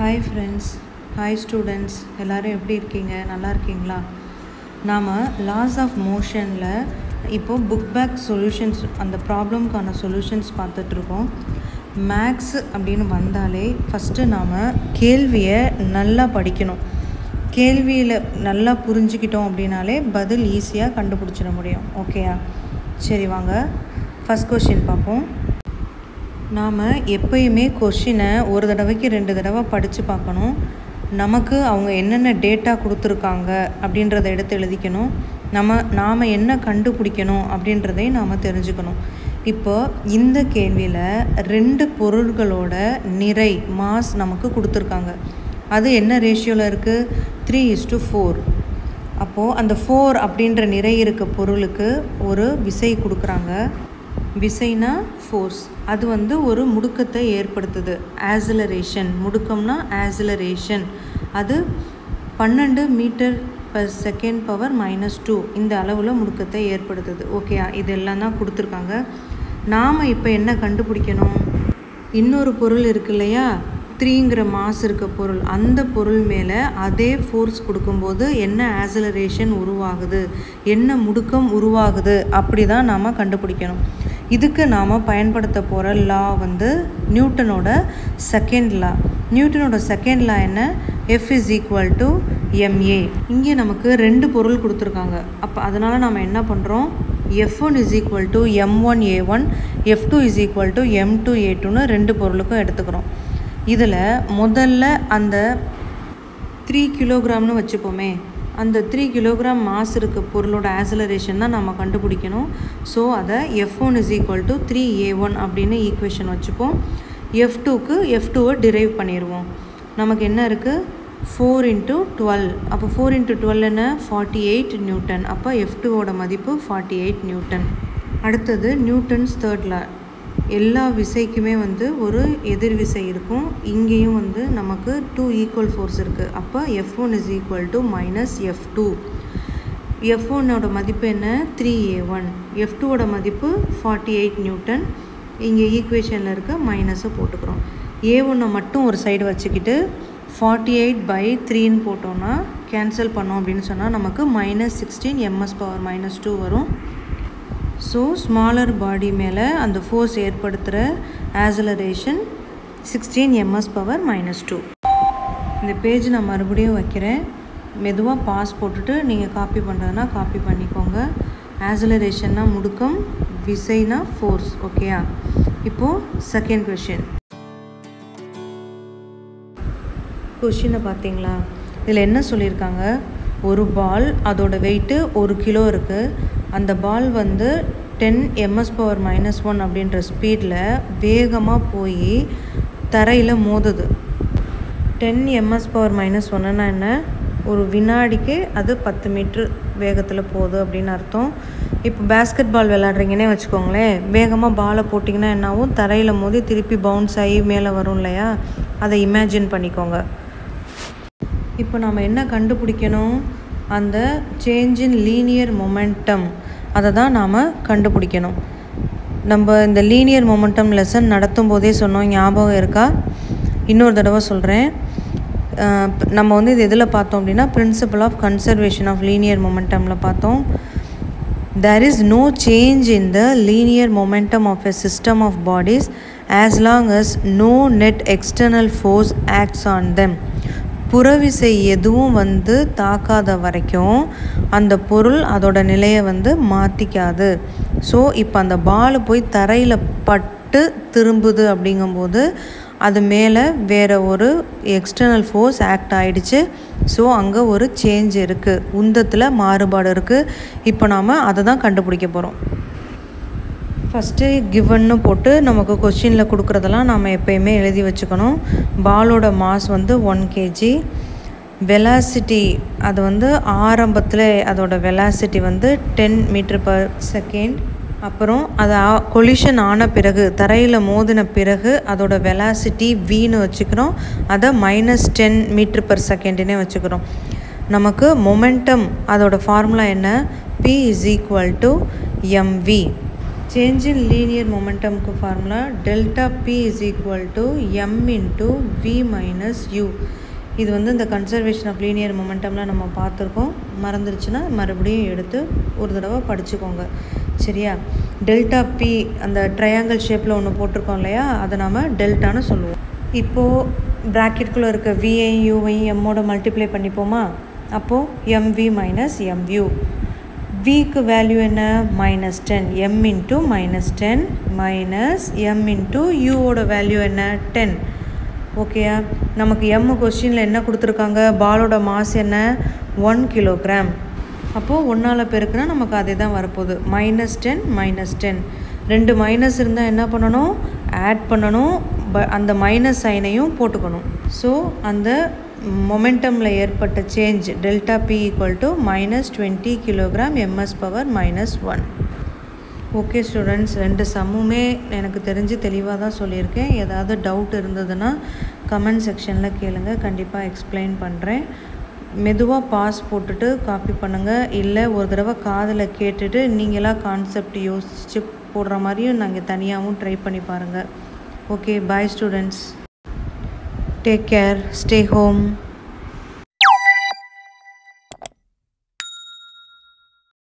hi friends hi students எல்லோரும் எப்படி இருக்கீங்க நல்லா இருக்கீங்களா நாம் லாஸ் ஆஃப் மோஷனில் இப்போது புக் பேக் சொல்யூஷன்ஸ் அந்த ப்ராப்ளம்க்கான சொல்யூஷன்ஸ் பார்த்துட்ருக்கோம் மேக்ஸ் அப்படின்னு வந்தாலே ஃபஸ்ட்டு நாம் கேள்வியை நல்லா படிக்கணும் கேள்வியில் நல்லா புரிஞ்சுக்கிட்டோம் அப்படின்னாலே பதில் ஈஸியாக கண்டுபிடிச்சிட முடியும் ஓகேயா சரி வாங்க ஃபஸ்ட் கொஷின் பார்ப்போம் நாம் எப்பயுமே கொஷினை ஒரு தடவைக்கு ரெண்டு தடவை படித்து பார்க்கணும் நமக்கு அவங்க என்னென்ன டேட்டா கொடுத்துருக்காங்க அப்படின்றத எடுத்து எழுதிக்கணும் நம்ம நாம் என்ன கண்டுபிடிக்கணும் அப்படின்றதையும் நாம் தெரிஞ்சுக்கணும் இப்போ இந்த கேள்வியில் ரெண்டு பொருள்களோட நிறை மாஸ் நமக்கு கொடுத்துருக்காங்க அது என்ன ரேஷியோவில் இருக்குது த்ரீ இஸ் டு ஃபோர் அப்போது அந்த ஃபோர் அப்படின்ற நிறை இருக்க பொருளுக்கு ஒரு விசை கொடுக்குறாங்க விசைனா ஃபோர்ஸ் அது வந்து ஒரு முடுக்கத்தை ஏற்படுத்துது ஆசிலரேஷன் முடுக்கம்னா ஆசிலரேஷன் அது பன்னெண்டு meter per second power minus two இந்த அளவில் முடுக்கத்தை ஏற்படுத்துது ஓகேயா இதெல்லாம் தான் கொடுத்துருக்காங்க நாம் இப்போ என்ன கண்டுபிடிக்கணும் இன்னொரு பொருள் இருக்கு இல்லையா த்ரீங்கிற மாஸ் இருக்க பொருள் அந்த பொருள் மேலே அதே ஃபோர்ஸ் கொடுக்கும்போது என்ன ஆசிலரேஷன் உருவாகுது என்ன முடுக்கம் உருவாகுது அப்படி தான் நாம் கண்டுபிடிக்கணும் இதுக்கு நாம் பயன்படுத்த போகிற லா வந்து நியூட்டனோட செகண்ட் லா நியூட்டனோட செகண்ட் லா என்ன F is equal to MA இங்கே நமக்கு ரெண்டு பொருள் கொடுத்துருக்காங்க அப்போ அதனால் நம்ம என்ன பண்ணுறோம் F one is equal to M one A one F two is equal to M two A டூன்னு ரெண்டு பொருளுக்கும் எடுத்துக்கிறோம் இதில் முதல்ல அந்த த்ரீ கிலோகிராம்னு வச்சுப்போமே அந்த த்ரீ கிலோகிராம் மாஸ் இருக்க பொருளோட ஆசிலரேஷன் தான் நம்ம கண்டுபிடிக்கணும் ஸோ அதை F one is equal to three A one அப்படின்னு ஈக்குவேஷன் வச்சுப்போம் எஃப் டூக்கு எஃப் டூவை டிரைவ் பண்ணிடுவோம் நமக்கு என்ன இருக்குது ஃபோர் இன்ட்டு டுவெல் அப்போ ஃபோர் இன்ட்டு டுவெல் என்ன ஃபார்ட்டி எயிட் நியூட்டன் அப்போ எஃப் டூவோட மதிப்பு ஃபார்ட்டி எயிட் நியூட்டன் அடுத்தது நியூட்டன்ஸ் தேர்ட் லா எல்லா விசைக்குமே வந்து ஒரு எதிர் விசை இருக்கும் இங்கேயும் வந்து நமக்கு டூ ஈக்குவல் ஃபோர்ஸ் இருக்குது அப்போ F one is equal to minus F two F ஒன்னோட மதிப்பு என்ன த்ரீ ஏ ஒன் எஃப் டூவோட மதிப்பு ஃபார்ட்டி எயிட் நியூட்டன் இங்கே ஈக்குவேஷனில் இருக்க மைனஸை போட்டுக்கிறோம் ஏ ஒன்னை மட்டும் ஒரு சைடு வச்சுக்கிட்டு ஃபார்ட்டி எயிட் பை த்ரீன்னு போட்டோன்னா கேன்சல் பண்ணோம் அப்படின்னு சொன்னால் நமக்கு minus sixteen MS power minus two வரும் ஸோ ஸ்மாலர் பாடி மேலே அந்த ஃபோர்ஸ் ஏற்படுத்துகிற acceleration sixteen MS power minus two இந்த பேஜ் நான் மறுபடியும் வைக்கிறேன் மெதுவாக பாஸ் போட்டுட்டு நீங்கள் காப்பி பண்ணுறதுனா காப்பி பண்ணிக்கோங்க ஆசலரேஷன்னா முடுக்கம் விசைனா ஃபோர்ஸ் ஓகேயா இப்போது செகண்ட் கொஷின் கொஷினை பார்த்தீங்களா இதில் என்ன சொல்லியிருக்காங்க ஒரு பால் அதோட வெயிட்டு ஒரு கிலோ இருக்குது அந்த பால் வந்து ten MS power minus one அப்படின்ற ஸ்பீடில் வேகமாக போய் தரையில் மோதுது டென் எம்எஸ் பவர் மைனஸ் ஒன்றுனா என்ன ஒரு வினாடிக்கு அது பத்து மீட்ரு வேகத்தில் போகுது அப்படின்னு அர்த்தம் இப்போ பேஸ்கெட் பால் விளாட்றீங்கன்னே வச்சுக்கோங்களேன் வேகமாக பாலை போட்டிங்கன்னா என்னாகும் தரையில் மோதி திருப்பி பவுன்ஸ் ஆகி மேலே வரும் இல்லையா அதை இமேஜின் பண்ணிக்கோங்க இப்போ நாம் என்ன கண்டுபிடிக்கணும் அந்த சேஞ்ச் இன் லீனியர் மொமெண்டம் அதை தான் நாம் கண்டுபிடிக்கணும் நம்ம இந்த லீனியர் மொமெண்டம் லெசன் நடத்தும் போதே சொன்னோம் ஞாபகம் இருக்கா இன்னொரு தடவை சொல்கிறேன் நம்ம வந்து இது எதில் பார்த்தோம் அப்படின்னா principle of conservation of linear மொமெண்டமில் பார்த்தோம் there is no change in the linear momentum of a system of bodies as long as no net external force acts on them புறவிசை எதுவும் வந்து தாக்காத வரைக்கும் அந்த பொருள் அதோட நிலையை வந்து மாற்றிக்காது ஸோ இப்போ அந்த பால் போய் தரையில் பட்டு திரும்புது அப்படிங்கும்போது அது மேலே வேறு ஒரு எக்ஸ்டர்னல் ஃபோர்ஸ் ஆக்ட் ஆகிடுச்சு ஸோ அங்கே ஒரு சேஞ்ச் இருக்குது உந்தத்தில் மாறுபாடு இருக்குது இப்போ நாம் அதை தான் கண்டுபிடிக்க போகிறோம் ஃபஸ்ட்டு கிவன்னு போட்டு நமக்கு கொஷினில் கொடுக்குறதெல்லாம் நம்ம எப்பயுமே எழுதி வச்சுக்கணும் பாலோட மாஸ் வந்து ஒன் கேஜி வெலாசிட்டி அது வந்து ஆரம்பத்தில் அதோட வெலாசிட்டி வந்து டென் மீட்ரு பர் செகண்ட் அப்புறம் அது கொலிஷன் ஆன பிறகு தரையில் மோதின பிறகு அதோட வெலாசிட்டி வின்னு வச்சுக்கிறோம் அதை மைனஸ் டென் மீட்ரு பர் செகண்டுனே வச்சுக்கிறோம் நமக்கு மொமெண்டம் அதோட ஃபார்முலா என்ன p is equal to m v change in linear மொமெண்டம்க்கு formula delta p is equal to m into v minus u இது வந்து இந்த கன்சர்வேஷன் ஆஃப் லீனியர் மொமெண்டமில் நம்ம பார்த்துருக்கோம் மறந்துருச்சுன்னா மறுபடியும் எடுத்து ஒரு தடவை படிச்சுக்கோங்க சரியா டெல்டா பி அந்த ட்ரையாங்கிள் ஷேப்பில் ஒன்று போட்டிருக்கோம் இல்லையா அதை நாம் டெல்டான்னு சொல்லுவோம் இப்போது ப்ராக்கெட்குள்ளே இருக்க விஐ யூஐ எம்மோட மல்டிப்ளை பண்ணிப்போமா அப்போது எம்வி மைனஸ் எம்யூ விக்கு வேல்யூ என்ன minus ten m into minus ten minus m into யூவோட வேல்யூ என்ன டென் ஓகேயா நமக்கு எம் கொஸ்டினில் என்ன கொடுத்துருக்காங்க பாலோட மாஸ் என்ன ஒன் கிலோகிராம் அப்போது ஒன்றால் பெருக்குனா நமக்கு அதே தான் வரப்போகுது மைனஸ் டென் மைனஸ் டென் ரெண்டு மைனஸ் இருந்தால் என்ன பண்ணணும் ஆட் பண்ணணும் ப அந்த மைனஸ் சைனையும் போட்டுக்கணும் ஸோ அந்த மொமெண்டமில் ஏற்பட்ட change delta p equal to minus twenty kilogram m s power minus one okay students ரெண்டு சம்முமே எனக்கு தெரிஞ்சு தெளிவாக தான் சொல்லியிருக்கேன் ஏதாவது டவுட் இருந்ததுன்னா கமெண்ட் செக்ஷனில் கேளுங்க கண்டிப்பாக எக்ஸ்பிளைன் பண்ணுறேன் மெதுவாக பாஸ் போட்டுட்டு காப்பி பண்ணுங்கள் இல்லை ஒரு தடவை காதில் கேட்டுட்டு நீங்களாக கான்செப்ட் யோசித்து போடுற மாதிரியும் நாங்கள் தனியாகவும் ட்ரை பண்ணி பாருங்கள் okay bye students take care stay home